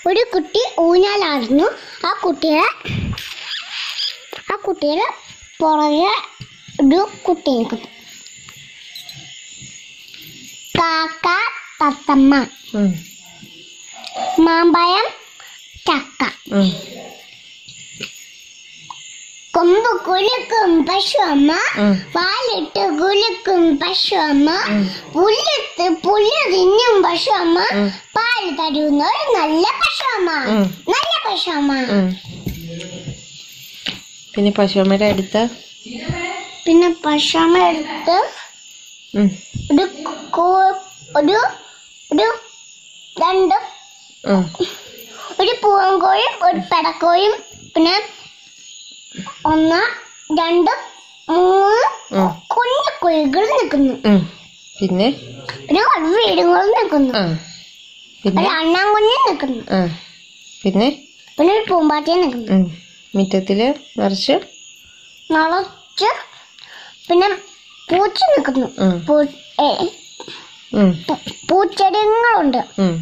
ഒരു കുട്ടി ഊഞ്ഞാലായിരുന്നു ആ കുട്ടിയെ ആ കുട്ടിയുടെ പുറകെ ഒരു കുട്ടി നിൽക്കുന്നു കാക്ക തത്തമ്മ ഉം. മാമ്പഴം ചക്ക ഉം. കൊമ്പ് കുലുക്കും പശു അമ്മ ഉം. പാലിട്ട് കുലുക്കും പശു അമ്മ ഉം. പുല്ലെത്ത് പുല്ല് തിന്നും പശു അമ്മ ഉം. പാല് തരുന്ന ഒരു നല്ല പശു അമ്മ ഉം. നല്ല പശു അമ്മ ഉം. പിന്നെ പശുവമ്മയുടെ അടുത്ത് പിന്നെ പശു അമ്മ എടുത്ത് ഉം. ഒരു കോ- ഒരു ഒരു രണ്ട് ഉം. ഒരു പൂവൻകോയും ഒരു പെടക്കോയും പിന്നെ ഒന്ന് രണ്ട് മൂന്ന് ഉം. കുഞ്ഞു കുഴികൾ നിൽക്കുന്നു ഉം. പിന്നെ പിന്നെ ഒരു വീടുകളും നിൽക്കുന്നു ആ പിന്നെ ഒരു അണ്ണാൻ നിൽക്കുന്നു ആ പിന്നെ പിന്നെ ഒരു പൂമ്പാറ്റയും നിൽക്കുന്നു ഉം. മുറ്റത്തില് നിറച്ച് നിറച്ച് പിന്നെ പൂച്ച നിൽക്കുന്നു ഉം. പൂ- ഏ, ഉം. പൂ- പൂച്ചെടികളുണ്ട് ഉം.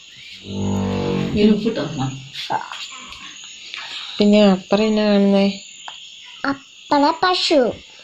പിന്നെ അപ്പുറം എന്നാ കാണുന്നേ അപ്പളെ പശു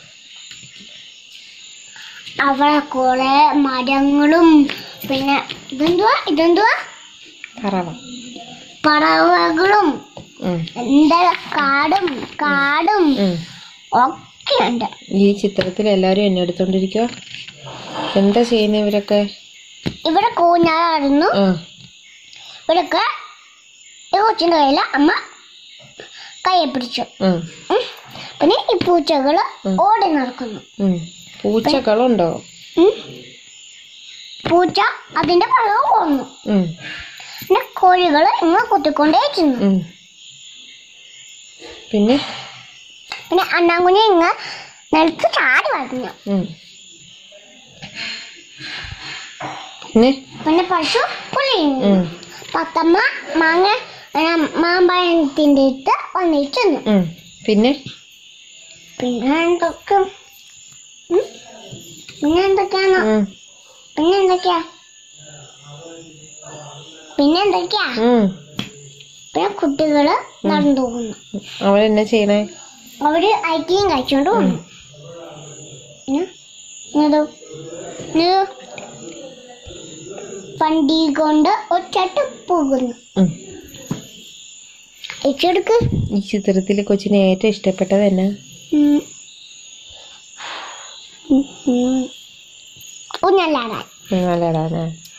അവിടെ കുറെ മരങ്ങളും പിന്നെ ഇതെന്തുവാ ഇതെന്തുവാ പറവ പറവകളും ഉം. എന്താ കാടും കാടും ഉം. ഒക്കെ ഉണ്ട് ഈ ചിത്രത്തിൽ എല്ലാവരും എന്നെ എടുത്തോണ്ടിരിക്കുക എന്താ ചെയ്യുന്ന ഇവരൊക്കെ ഇവിടെ കൂഞ്ഞാലായിരുന്നു ആ ഇവിടൊക്കെ ഈ കൊച്ചിൻ്റെ കയ്യിൽ അമ്മ കയ്യെ പിടിച്ചു ഉം. ഉം. പിന്നെ ഈ പൂച്ചകള് ഉം. ഓടി നടക്കുന്നു ഉം. പൂച്ചകളുണ്ടോ ഉം. പൂച്ച അതിന്റെ പുറകെ പോന്നു ഉം. പിന്നെ കോഴികള് ഇങ്ങനെ കുത്തിക്കൊണ്ടേ ചെന്നു ഉം. പിന്നെ പിന്നെ അണ്ണാങ്കുഞ്ഞി ഇങ്ങ് നിലത്ത് ചാടി വളർന്നു ഉം. പിന്നെ പിന്നെ പശു പുളിയുന്നു ഉം. പത്തമ്മ മാങ്ങ ആ, മാമ്പഴത്തിന്റെ അടുത്ത് വന്നിരിക്കുന്നു ഉം. പിന്നെ പിന്നെ എന്തൊക്കെ ഉം? പിന്നെ എന്തൊക്കെയാണ് ഉം. പിന്നെ എന്തൊക്കെയാ പിന്നെ എന്തൊക്കെയാ ഉം. പിന്നെ കുട്ടികള് നടന്നു പോകുന്നു അവരെന്നാ ചെയ്യണേ അവര് ഐറ്റിയും കഴിച്ചോണ്ട് പോകുന്നു പിന്നെ ഇങ്ങതോ ഇങ്ങതോ വണ്ടി കൊണ്ട് ഒറ്റട്ട് പോകുന്നു ഉം. ഇച്ചെടുക്ക് ഈ ചിത്രത്തിൽ കൊച്ചിന് ഏറ്റവും ഇഷ്ടപ്പെട്ടത് എന്നാ ഊഞ്ഞല്ലാടാൻ നല്ലതാണ്